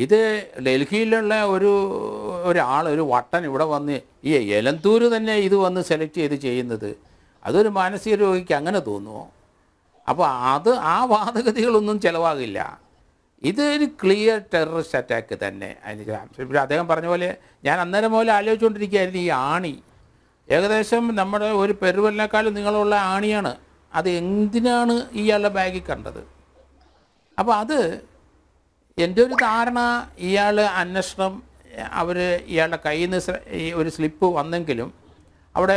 ഇത് ഡൽഹിയിലുള്ള ഒരു ഒരാൾ ഒരു വട്ടൻ ഇവിടെ വന്ന് ഈ എലന്തൂർ തന്നെ ഇത് വന്ന് സെലക്ട് ചെയ്ത് ചെയ്യുന്നത് അതൊരു മാനസിക രോഗിക്ക് അങ്ങനെ തോന്നുമോ അപ്പോൾ അത് ആ വാദഗതികളൊന്നും ചിലവാകില്ല ഇതൊരു ക്ലിയർ ടെററിസ്റ്റ് അറ്റാക്ക് തന്നെ അതിന് ഇപ്പോൾ അദ്ദേഹം പറഞ്ഞ പോലെ ഞാൻ അന്നേരം പോലെ ആലോചിച്ചുകൊണ്ടിരിക്കുകയായിരുന്നു ഈ ആണി ഏകദേശം നമ്മുടെ ഒരു പെരുവലിനേക്കാളും നീളമുള്ള ആണിയാണ് അത് എന്തിനാണ് ഇയാളുടെ ബാഗിൽ കണ്ടത് അപ്പോൾ അത് എൻ്റെ ഒരു ധാരണ ഇയാൾ അന്വേഷണം അവർ ഇയാളുടെ കയ്യിൽ നിന്ന് സ്ര- ഈ ഒരു സ്ലിപ്പ് വന്നെങ്കിലും അവിടെ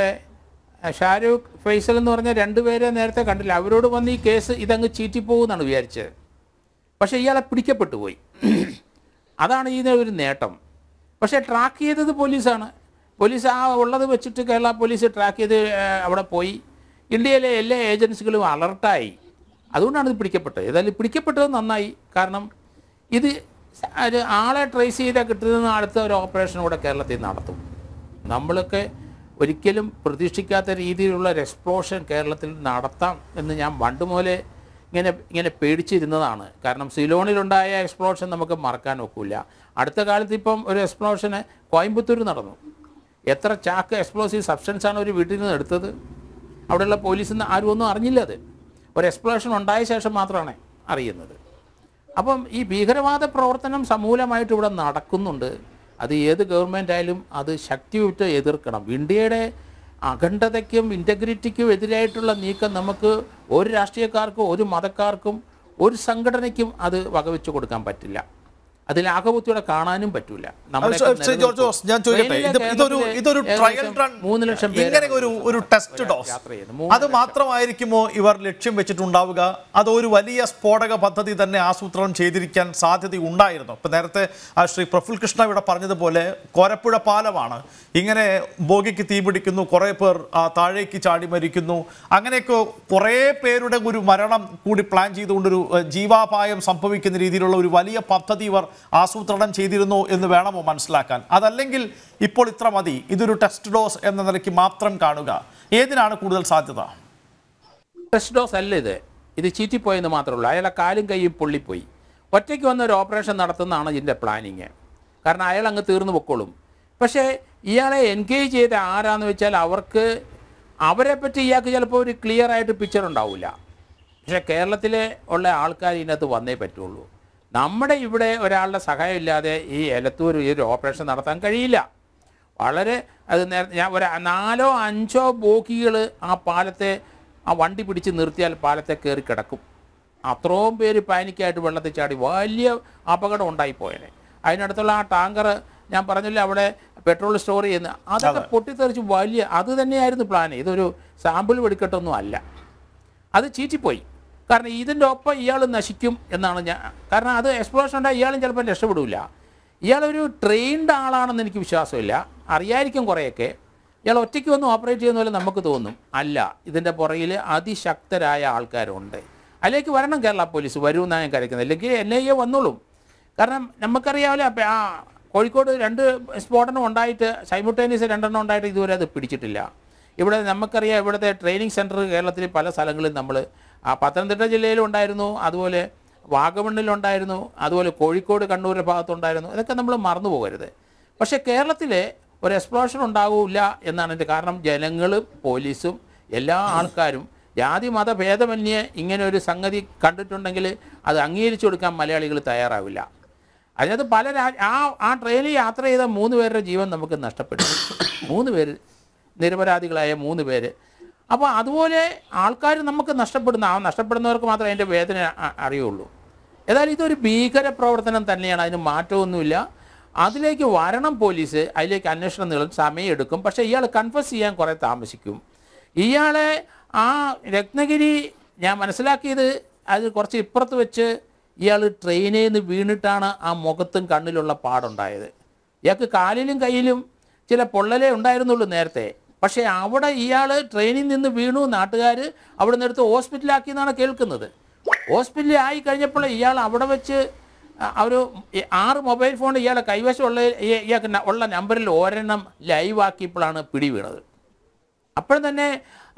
ഷാരൂഖ് ഫൈസൽ എന്ന് പറഞ്ഞ രണ്ടുപേരെ നേരത്തെ കണ്ടില്ല അവരോട് വന്ന് ഈ കേസ് ഇതങ്ങ് ചീറ്റിപ്പോകുമെന്നാണ് വിചാരിച്ചത് പക്ഷേ ഇയാളെ പിടിക്കപ്പെട്ടു പോയി അതാണ് ഇതിൻ്റെ ഒരു നേട്ടം പക്ഷേ ട്രാക്ക് ചെയ്തത് പോലീസാണ് പോലീസ് ആ ഉള്ളത് വെച്ചിട്ട് കേരള പോലീസ് ട്രാക്ക് ചെയ്ത് ആ, അവിടെ പോയി ഇന്ത്യയിലെ എല്ലാ ഏജൻസികളും അലർട്ടായി അതുകൊണ്ടാണ് ഇത് പിടിക്കപ്പെട്ടത് ഏതായാലും പിടിക്കപ്പെട്ടത് നന്നായി കാരണം ഇത് ഒരു ആളെ ട്രേസ് ചെയ്താൽ കിട്ടുന്ന അടുത്ത ഒരു ഓപ്പറേഷൻ കൂടെ കേരളത്തിൽ നടത്തും നമ്മളൊക്കെ ഒരിക്കലും പ്രതീക്ഷിക്കാത്ത രീതിയിലുള്ള ഒരു എക്സ്പ്ലോഷൻ കേരളത്തിൽ നടത്താം എന്ന് ഞാൻ പണ്ട് മുതലേ ഇങ്ങനെ ഇങ്ങനെ പേടിച്ചിരുന്നതാണ് കാരണം സിലോണിലുണ്ടായ എക്സ്പ്ലോഷൻ നമുക്ക് മറക്കാൻ ഒക്കില്ല അടുത്ത കാലത്ത് ഇപ്പം ഒരു എക്സ്പ്ലോഷന് കോയമ്പത്തൂർ നടന്നു എത്ര ചാക്ക് എക്സ്പ്ലോസീവ് സബ്സ്റ്റൻസ് ആണ് ഒരു വീട്ടിൽ നിന്ന് എടുത്തത് അവിടെയുള്ള പോലീസിൽ നിന്ന് ആരും ഒന്നും അറിഞ്ഞില്ല അത് ഒരു എക്സ്പ്ലോഷൻ ഉണ്ടായ ശേഷം മാത്രമാണ് അറിയുന്നത് അപ്പം ഈ ഭീകരവാദ പ്രവർത്തനം സമൂലമായിട്ട് ഇവിടെ നടക്കുന്നുണ്ട് അത് ഏത് ഗവൺമെൻറ് ആയാലും അത് ശക്തിയുറ്റ് എതിർക്കണം ഇന്ത്യയുടെ അഖണ്ഡതയ്ക്കും ഇൻറ്റഗ്രിറ്റിക്കും എതിരായിട്ടുള്ള നീക്കം നമുക്ക് ഒരു രാഷ്ട്രീയക്കാർക്കും ഒരു മതക്കാർക്കും ഒരു സംഘടനയ്ക്കും അത് വകവെച്ച് കൊടുക്കാൻ പറ്റില്ല അതിൽ ആകബുദ്ധിയോടെ കാണാനും പറ്റൂല നമ്മുടെ ശ്രീ- ശ്രീ ജോർജ് ജോസ് ഞാൻ ചോദിക്കട്ടെ ഇത് ഇതൊരു ഇതൊരു ട്രയൽ റൺ മൂന്ന് ലക്ഷം പേരാണ് ഇങ്ങനെ ഒരു ഒരു ടെസ്റ്റ് ഡോസ് യാത്ര ചെയ്യുന്നത്. മൂന്ന് അത് മാത്രമായിരിക്കുമോ ഇവർ ലക്ഷ്യം വെച്ചിട്ടുണ്ടാവുക അത് ഒരു വലിയ സ്ഫോടക പദ്ധതി തന്നെ ആസൂത്രണം ചെയ്തിരിക്കാൻ സാധ്യത ഉണ്ടായിരുന്നു ഇപ്പൊ നേരത്തെ ആ ശ്രീ പ്രഫുൽ കൃഷ്ണ ഇവിടെ പറഞ്ഞതുപോലെ കോരപ്പുഴ പാലമാണ് ഇങ്ങനെ ബോഗിക്ക് തീപിടിക്കുന്നു കുറേ പേർ ആ, താഴേക്ക് ചാടി മരിക്കുന്നു അങ്ങനെയൊക്കെ കുറേ പേരുടെ ഒരു മരണം കൂടി പ്ലാൻ ചെയ്തുകൊണ്ടൊരു ഏഹ്, ജീവാപായം സംഭവിക്കുന്ന രീതിയിലുള്ള ഒരു വലിയ പദ്ധതി ഇവർ ആസൂത്രണം ചെയ്തിരുന്നു എന്ന് വേണമോ മനസ്സിലാക്കാൻ അതല്ലെങ്കിൽ ഇപ്പോൾ ഇത്ര മതി ഇതൊരു ടെസ്റ്റ് ഡോസ് എന്ന നിലയ്ക്ക് മാത്രം കാണുക ഏതിനാണ് കൂടുതൽ സാധ്യത ടെസ്റ്റ് ഡോസ് അല്ല ഇത് ഇത് ചീറ്റിപ്പോയെന്ന് മാത്രമേ ഉള്ളൂ അയാളെ കാലും കൈയും പൊള്ളിപ്പോയി ഒറ്റയ്ക്ക് വന്ന ഒരു ഓപ്പറേഷൻ നടത്തുന്നതാണ് ഇതിൻ്റെ പ്ലാനിങ് കാരണം അയാൾ അങ്ങ് തീർന്നു പൊക്കോളും പക്ഷേ ഇയാളെ എൻഗേജ് ചെയ്ത ആരാന്ന് വെച്ചാൽ അവർക്ക് അവരെ പറ്റി ഇയാൾക്ക് ചിലപ്പോൾ ഒരു ക്ലിയർ ആയിട്ട് പിക്ചർ ഉണ്ടാവില്ല പക്ഷേ കേരളത്തിലെ ഉള്ള ആൾക്കാർ ഇതിനകത്ത് വന്നേ പറ്റുള്ളൂ നമ്മുടെ ഇവിടെ ഒരാളുടെ സഹായം ഇല്ലാതെ ഈ എലത്തൂർ ഈ ഒരു ഓപ്പറേഷൻ നടത്താൻ കഴിയില്ല വളരെ അത് നേരത്തെ ഞാൻ ഒരു നാലോ അഞ്ചോ ബോഗികൾ ആ പാലത്തെ ആ വണ്ടി പിടിച്ച് നിർത്തിയാൽ പാലത്തെ കയറി കിടക്കും അത്രയും പേര് പാനിക്കായിട്ട് വെള്ളത്തിൽ ചാടി വലിയ അപകടം ഉണ്ടായിപ്പോയേനെ അതിനടുത്തുള്ള ആ ടാങ്കർ ഞാൻ പറഞ്ഞില്ല അവിടെ പെട്രോൾ സ്റ്റോർ ചെയ്യുന്ന അതൊക്കെ പൊട്ടിത്തെറിച്ച് വലിയ അത് തന്നെയായിരുന്നു പ്ലാൻ ഇതൊരു സാമ്പിൾ വെടിക്കെട്ടൊന്നും അല്ല അത് ചീറ്റിപ്പോയി കാരണം ഇതിൻ്റെ ഒപ്പം ഇയാൾ നശിക്കും എന്നാണ് ഞാൻ കാരണം അത് എക്സ്പ്ലോഷൻ ഉണ്ടായി ഇയാളും ചിലപ്പോൾ രക്ഷപ്പെടില്ല ഇയാളൊരു ട്രെയിൻഡ് ആളാണെന്ന് എനിക്ക് വിശ്വാസമില്ല അറിയായിരിക്കും കുറേയൊക്കെ ഇയാൾ ഒറ്റയ്ക്ക് വന്ന് ഓപ്പറേറ്റ് ചെയ്യുന്ന പോലെ നമുക്ക് തോന്നും അല്ല ഇതിൻ്റെ പുറകിൽ അതിശക്തരായ ആൾക്കാരുണ്ട് അതിലേക്ക് വരണം കേരള പോലീസ് വരുമെന്നാണ് ഞാൻ കരുതുന്നത് അല്ലെങ്കിൽ എൻ ഐ എ വന്നോളും കാരണം നമുക്കറിയാമല്ലോ അപ്പം ആ കോഴിക്കോട് രണ്ട് സ്ഫോടനം ഉണ്ടായിട്ട് സൈമുട്ടേനിയസ് രണ്ടെണ്ണം ഉണ്ടായിട്ട് ഇതുവരെ അത് പിടിച്ചിട്ടില്ല ഇവിടെ നമുക്കറിയാം ഇവിടുത്തെ ട്രെയിനിങ് സെൻറ്റർ കേരളത്തിൽ പല സ്ഥലങ്ങളിൽ നമ്മൾ ആ പത്തനംതിട്ട ജില്ലയിലും ഉണ്ടായിരുന്നു അതുപോലെ വാഗമണ്ണിലുണ്ടായിരുന്നു അതുപോലെ കോഴിക്കോട് കണ്ണൂർ ഭാഗത്തുണ്ടായിരുന്നു ഇതൊക്കെ നമ്മൾ മറന്നു പോകരുത് പക്ഷേ കേരളത്തിലെ ഒരു എക്സ്പ്ലോഷൻ ഉണ്ടാവില്ല എന്നാണ് എൻ്റെ കാരണം ജനങ്ങളും പോലീസും എല്ലാ ആൾക്കാരും ജാതി മത ഭേദമന്യേ ഇങ്ങനെ ഒരു സംഗതി കണ്ടിട്ടുണ്ടെങ്കിൽ അത് അംഗീകരിച്ചു കൊടുക്കാൻ മലയാളികൾ തയ്യാറാവില്ല അതിനകത്ത് പല രാ- ആ ആ ട്രെയിനിൽ യാത്ര ചെയ്ത മൂന്ന് പേരുടെ ജീവൻ നമുക്ക് നഷ്ടപ്പെട്ടു മൂന്ന് പേര് നിരപരാധികളായ മൂന്ന് പേര് അപ്പോൾ അതുപോലെ ആൾക്കാർ നമുക്ക് നഷ്ടപ്പെടുന്ന ആ നഷ്ടപ്പെടുന്നവർക്ക് മാത്രമേ അതിൻ്റെ വേദന അ- അറിയുള്ളൂ ഏതായാലും ഇതൊരു ഭീകര പ്രവർത്തനം തന്നെയാണ് അതിന് മാറ്റമൊന്നുമില്ല അതിലേക്ക് വരണം പോലീസ് അതിലേക്ക് അന്വേഷണം നീളും സമയമെടുക്കും പക്ഷേ ഇയാൾ കൺഫസ് ചെയ്യാൻ കുറേ താമസിക്കും ഇയാളെ ആ രത്നഗിരി ഞാൻ മനസ്സിലാക്കിയത് അത് കുറച്ച് ഇപ്പുറത്ത് വെച്ച് ഇയാൾ ട്രെയിനിൽ നിന്ന് വീണിട്ടാണ് ആ മുഖത്തും കണ്ണിലുള്ള പാടുണ്ടായത് ഇയാൾക്ക് കാലിലും കയ്യിലും ചില പൊള്ളലേ ഉണ്ടായിരുന്നുള്ളൂ നേരത്തെ പക്ഷേ അവിടെ ഇയാൾ ട്രെയിനിൽ നിന്ന് വീണു നാട്ടുകാർ അവിടെ നിന്ന് എടുത്ത് ഹോസ്പിറ്റലാക്കി എന്നാണ് കേൾക്കുന്നത് ഹോസ്പിറ്റലിൽ ആയി കഴിഞ്ഞപ്പോൾ ഇയാൾ അവിടെ വെച്ച് ആ, ഒരു ഈ- ആറ് മൊബൈൽ ഫോൺ ഇയാളെ കൈവശമുള്ള ഈ- ഇയാൾക്ക് ന- ഉള്ള നമ്പറിൽ ഒരെണ്ണം ലൈവ് ആക്കിയപ്പോഴാണ് പിടി വീണത് അപ്പോഴും തന്നെ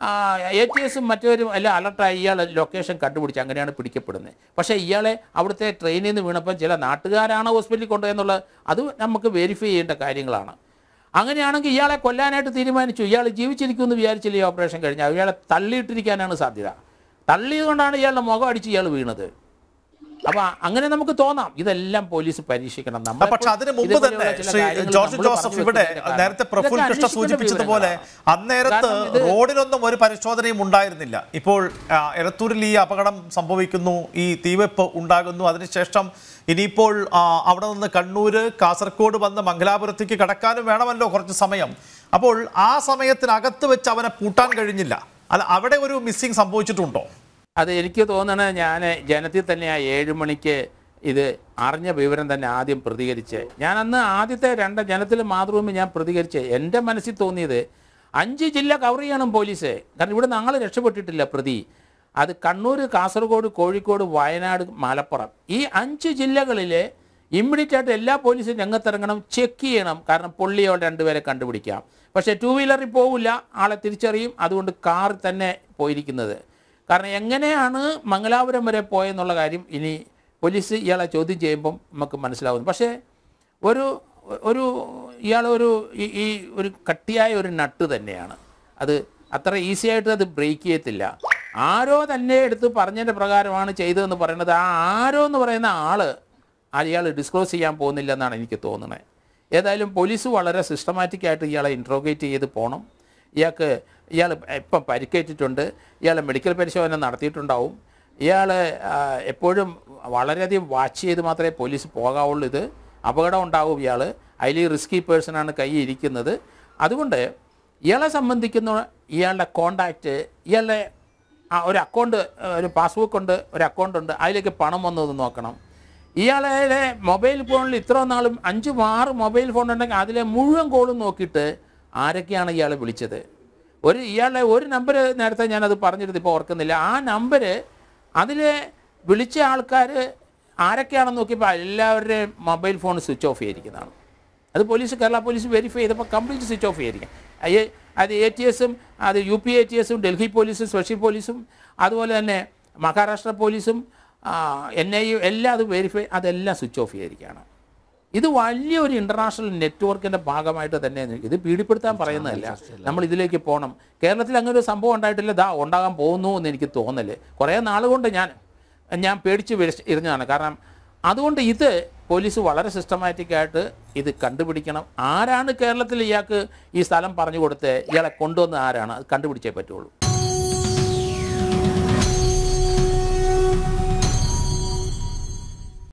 എ ടി എസും മറ്റവരും എല്ലാം അലർട്ടായി ഇയാൾ ലൊക്കേഷൻ കണ്ടുപിടിച്ച് അങ്ങനെയാണ് പിടിക്കപ്പെടുന്നത് പക്ഷേ ഇയാളെ അവിടുത്തെ ട്രെയിനിൽ നിന്ന് വീണപ്പം ചില നാട്ടുകാരാണ് ഹോസ്പിറ്റലിൽ കൊണ്ടുപോയെന്നുള്ളത് അത് നമുക്ക് വെരിഫൈ ചെയ്യേണ്ട കാര്യങ്ങളാണ് അങ്ങനെയാണെങ്കിൽ ഇയാളെ കൊല്ലാനായിട്ട് തീരുമാനിച്ചു ഇയാൾ ജീവിച്ചിരിക്കുമെന്ന് വിചാരിച്ചില്ല ഈ ഓപ്പറേഷൻ കഴിഞ്ഞാൽ ഇയാളെ തള്ളിയിട്ടിരിക്കാനാണ് സാധ്യത തള്ളിയത് കൊണ്ടാണ് ഇയാളുടെ മുഖം അടിച്ച് ഇയാൾ വീണത് അപ്പൊ അങ്ങനെ നമുക്ക് തോന്നാം ഇതെല്ലാം പോലീസ് പരീക്ഷിക്കണം നമ്മൾ പക്ഷെ അതിനു മുമ്പ് തന്നെ ശ്രീ ജോർജ് ജോസഫ് ഇവിടെ നേരത്തെ പ്രഫുൽ കൃഷ്ണ സൂചിപ്പിച്ചതുപോലെ അന്നേരത്ത് കാരണം ഇത് റോഡിലൊന്നും ഒരു പരിശോധനയും ഉണ്ടായിരുന്നില്ല ഇപ്പോൾ ആ, എലത്തൂരിൽ ഈ അപകടം സംഭവിക്കുന്നു ഈ തീവെപ്പ് ഉണ്ടാകുന്നു അതിനുശേഷം ഇനിയിപ്പോൾ ആ, അവിടെ നിന്ന് കണ്ണൂര് കാസർഗോഡ് വന്ന് മംഗലാപുരത്തേക്ക് കടക്കാനും വേണമല്ലോ കുറച്ച് സമയം അപ്പോൾ ആ സമയത്തിനകത്ത് വെച്ച് അവനെ പൂട്ടാൻ കഴിഞ്ഞില്ല അല്ല അവിടെ ഒരു മിസ്സിംഗ് സംഭവിച്ചിട്ടുണ്ടോ അത് എനിക്ക് തോന്നണ ഞാൻ ജനത്തിൽ തന്നെ ആ ഏഴ് മണിക്ക് ഇത് അറിഞ്ഞ വിവരം തന്നെ ആദ്യം പ്രതികരിച്ച് ഞാൻ അന്ന് ആദ്യത്തെ രണ്ട് ജനത്തിൽ മാതൃഭൂമി ഞാൻ പ്രതികരിച്ച് എൻ്റെ മനസ്സിൽ തോന്നിയത് അഞ്ച് ജില്ല കവർ ചെയ്യണം പോലീസ് കാരണം ഇവിടെ ഞങ്ങൾ രക്ഷപ്പെട്ടിട്ടില്ല പ്രതി അത് കണ്ണൂർ കാസർഗോഡ് കോഴിക്കോട് വയനാട് മലപ്പുറം ഈ അഞ്ച് ജില്ലകളിൽ ഇമ്മീഡിയറ്റ് ആയിട്ട് എല്ലാ പോലീസും രംഗത്തിറങ്ങണം ചെക്ക് ചെയ്യണം കാരണം പൊള്ളിയോ രണ്ടുപേരെ കണ്ടുപിടിക്കാം പക്ഷേ ടൂ വീലറിൽ പോവില്ല ആളെ തിരിച്ചറിയും അതുകൊണ്ട് കാർ തന്നെ പോയിരിക്കുന്നത് കാരണം എങ്ങനെയാണ് മംഗലാപുരം വരെ പോയെന്നുള്ള കാര്യം ഇനി പോലീസ് ഇയാളെ ചോദ്യം ചെയ്യുമ്പം നമുക്ക് മനസ്സിലാവുന്നു പക്ഷേ ഒരു ഒരു ഇയാൾ ഒരു ഈ- ഈ ഒരു കട്ടിയായ ഒരു നട്ട് തന്നെയാണ് അത് അത്ര ഈസി ആയിട്ട് അത് ബ്രേക്ക് ചെയ്യത്തില്ല ആരോ തന്നെ എടുത്ത് പറഞ്ഞതിൻ്റെ പ്രകാരമാണ് ചെയ്തതെന്ന് പറയുന്നത് ആ ആരോ എന്ന് പറയുന്ന ആള് അയാൾ ഡിസ്ക്ലോസ് ചെയ്യാൻ പോകുന്നില്ല എന്നാണ് എനിക്ക് തോന്നുന്നത് ഏതായാലും പോലീസ് വളരെ സിസ്റ്റമാറ്റിക് ആയിട്ട് ഇയാളെ ഇൻട്രോഗേറ്റ് ചെയ്ത് പോകണം ഇയാൾക്ക് ഇയാൾ ഇപ്പം പരിക്കേറ്റിട്ടുണ്ട് ഇയാൾ മെഡിക്കൽ പരിശോധന നടത്തിയിട്ടുണ്ടാവും ഇയാൾ എപ്പോഴും വളരെയധികം വാച്ച് ചെയ്ത് മാത്രമേ പോലീസ് പോകാവുള്ളൂ ഇത് അപകടം ഉണ്ടാവും ഇയാൾ അതിൽ റിസ്കി പേഴ്സണാണ് കൈ ഇരിക്കുന്നത് അതുകൊണ്ട് ഇയാളെ സംബന്ധിക്കുന്ന ഇയാളുടെ കോണ്ടാക്റ്റ് ഇയാളുടെ ആ ഒരു അക്കൗണ്ട് ഒരു പാസ്ബുക്ക് ഉണ്ട് ഒരു അക്കൗണ്ട് ഉണ്ട് അതിലേക്ക് പണം വന്നത് നോക്കണം ഇയാളുടെ മൊബൈൽ ഫോണിൽ ഇത്ര നാളും അഞ്ചും ആറ് മൊബൈൽ ഫോൺ ഉണ്ടെങ്കിൽ അതിലെ മുഴുവൻ കോളും നോക്കിയിട്ട് ആരൊക്കെയാണ് ഇയാളെ വിളിച്ചത് ഒരു ഇയാളുടെ ഒരു നമ്പർ നേരത്തെ ഞാനത് പറഞ്ഞിരുന്നു ഇപ്പോൾ ഓർക്കുന്നില്ല ആ നമ്പർ അതിൽ വിളിച്ച ആൾക്കാർ ആരൊക്കെയാണെന്ന് നോക്കിയപ്പോൾ എല്ലാവരുടെയും മൊബൈൽ ഫോൺ സ്വിച്ച് ഓഫ് ചെയ്തിരിക്കുന്നതാണ് അത് പോലീസ് കേരള പോലീസ് വെരിഫൈ ചെയ്തപ്പോൾ കംപ്ലീറ്റ് സ്വിച്ച് ഓഫ് ചെയ്തിരിക്കും അയ്യ- അത് എ ടി എസും അത് യു പി എ ടി എസും ഡൽഹി പോലീസും സ്പെഷ്യൽ പോലീസും അതുപോലെ തന്നെ മഹാരാഷ്ട്ര പോലീസും എൻ ഐ യു എല്ലാം അത് വെരിഫൈ അതെല്ലാം സ്വിച്ച് ഓഫ് ചെയ്തിരിക്കുകയാണ് ഇത് വലിയൊരു ഇൻ്റർനാഷണൽ നെറ്റ്വർക്കിൻ്റെ ഭാഗമായിട്ട് തന്നെ ഇത് പീഡിപ്പെടുത്താൻ പറയുന്നതല്ല നമ്മൾ ഇതിലേക്ക് പോകണം കേരളത്തിൽ അങ്ങനെ ഒരു സംഭവം ഉണ്ടായിട്ടില്ല ദാ ഉണ്ടാകാൻ പോകുന്നു എന്ന് എനിക്ക് തോന്നല് കുറേ നാളുകൊണ്ട് ഞാൻ ഞാൻ പേടിച്ച് വിരച്ച് ഇരുന്നതാണ് കാരണം അതുകൊണ്ട് ഇത് പോലീസ് വളരെ സിസ്റ്റമാറ്റിക് ആയിട്ട് ഇത് കണ്ടുപിടിക്കണം ആരാണ് കേരളത്തിൽ ഇയാൾക്ക് ഈ സ്ഥലം പറഞ്ഞു കൊടുത്ത് ഇയാളെ കൊണ്ടുവന്ന ആരാണ് അത് കണ്ടുപിടിച്ചേ പറ്റുള്ളൂ